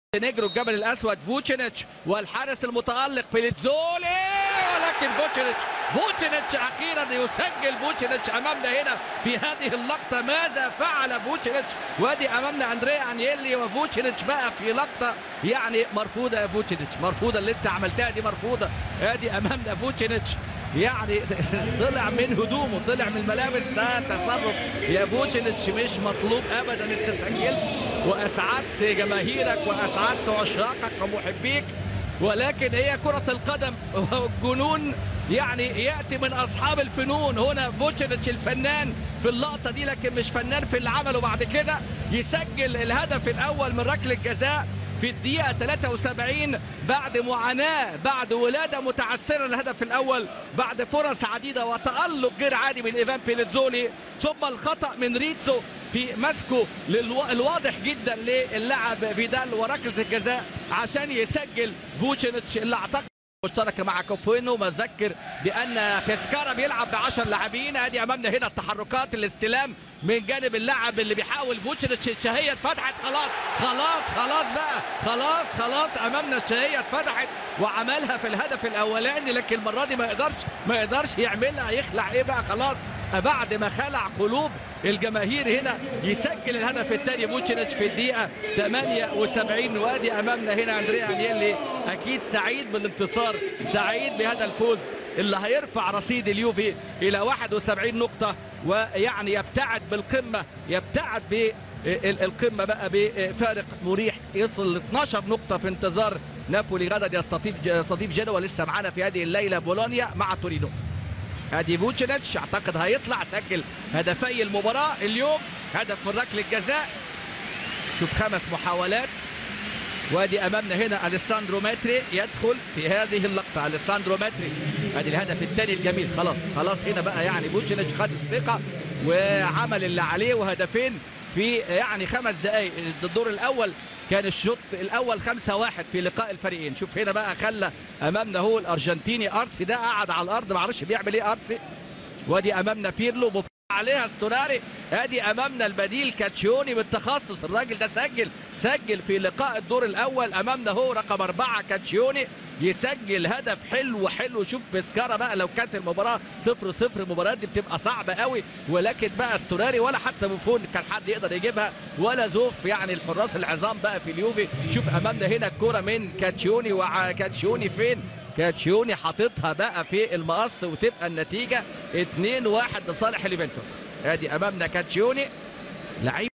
نيجرو الجبل الاسود فوتشينيتش والحارس المتالق بيليتزولي ولكن فوتشينيتش فوتشينيتش اخيرا يسجل فوتشينيتش امامنا هنا في هذه اللقطه ماذا فعل فوتشينيتش وادي امامنا اندريا انيلي وفوتشينيتش بقى في لقطه يعني مرفوضه يا فوتشينيتش مرفوضه اللي انت عملتها دي مرفوضه ادي امامنا فوتشينيتش يعني طلع من هدومه طلع من الملابس ده تصرف يا فوتشينيتش مش مطلوب ابدا انت سجلت واسعدت جماهيرك واسعدت عشاقك ومحبيك ولكن هي كرة القدم والجنون يعني ياتي من اصحاب الفنون هنا فوتشينيتش الفنان في اللقطه دي لكن مش فنان في اللي عمله بعد كده يسجل الهدف الاول من ركله جزاء في الدقيقة 73 بعد معاناة بعد ولادة متعثرة الهدف الأول بعد فرص عديدة وتألق غير عادي من إيفان بيليتزولي ثم الخطأ من ريتسو في مسكه الواضح جدا للاعب فيدال وركلة الجزاء عشان يسجل فوتشينيتش اللي اعتقد مشتركة مع كوبوينو مذكر بأن بيسكارا بيلعب ب 10 لاعبين ادي امامنا هنا التحركات الاستلام من جانب اللاعب اللي بيحاول فوتشينيتش الشهية اتفتحت خلاص خلاص خلاص بقى خلاص خلاص امامنا الشهية اتفتحت وعملها في الهدف الاولاني لكن المرة دي ما يقدرش ما يقدرش يعملها يخلع ايه بقى خلاص بعد ما خلع قلوب الجماهير هنا يسجل الهدف الثاني فوتشينيتش في الدقيقة 78 وادي امامنا هنا اندريا انيلي اكيد سعيد بالانتصار سعيد بهذا الفوز اللي هيرفع رصيد اليوفي الى 71 نقطة ويعني يبتعد بالقمة يبتعد بالقمة بقى بفارق مريح يصل ل 12 نقطة في انتظار نابولي غدا يستضيف يستضيف جنوا لسه معانا في هذه الليلة بولونيا مع تورينو ادي فوتشينيتش اعتقد هيطلع سجل هدفي المباراه اليوم هدف من ركله الجزاء شوف خمس محاولات وادي امامنا هنا اليساندرو ماتري يدخل في هذه اللقطه اليساندرو ماتري ادي الهدف الثاني الجميل خلاص خلاص هنا بقى يعني فوتشينيتش خد الثقه وعمل اللي عليه وهدفين في يعني خمس دقائق الدور الاول كان الشوط الاول 5 1 في لقاء الفريقين شوف هنا بقى خلى امامنا هو الارجنتيني ارسي ده قعد على الارض ما اعرفش بيعمل ايه ارسي وادي امامنا بيرلو عليها ستوناري ادي امامنا البديل كاتشيوني بالتخصص الراجل ده سجل سجل في لقاء الدور الاول امامنا هو رقم أربعة كاتشيوني يسجل هدف حلو حلو شوف بسكارا بقى لو كانت المباراه صفر صفر المباريات دي بتبقى صعبه قوي ولكن بقى استوراري ولا حتى بوفون كان حد يقدر يجيبها ولا زوف يعني الحراس العظام بقى في اليوفي شوف امامنا هنا الكوره من كاتشيوني وكاتشيوني فين كاتشيوني حاططها بقى في المقص وتبقى النتيجه 2-1 لصالح اليوفنتوس ادي امامنا كاتشيوني لعيب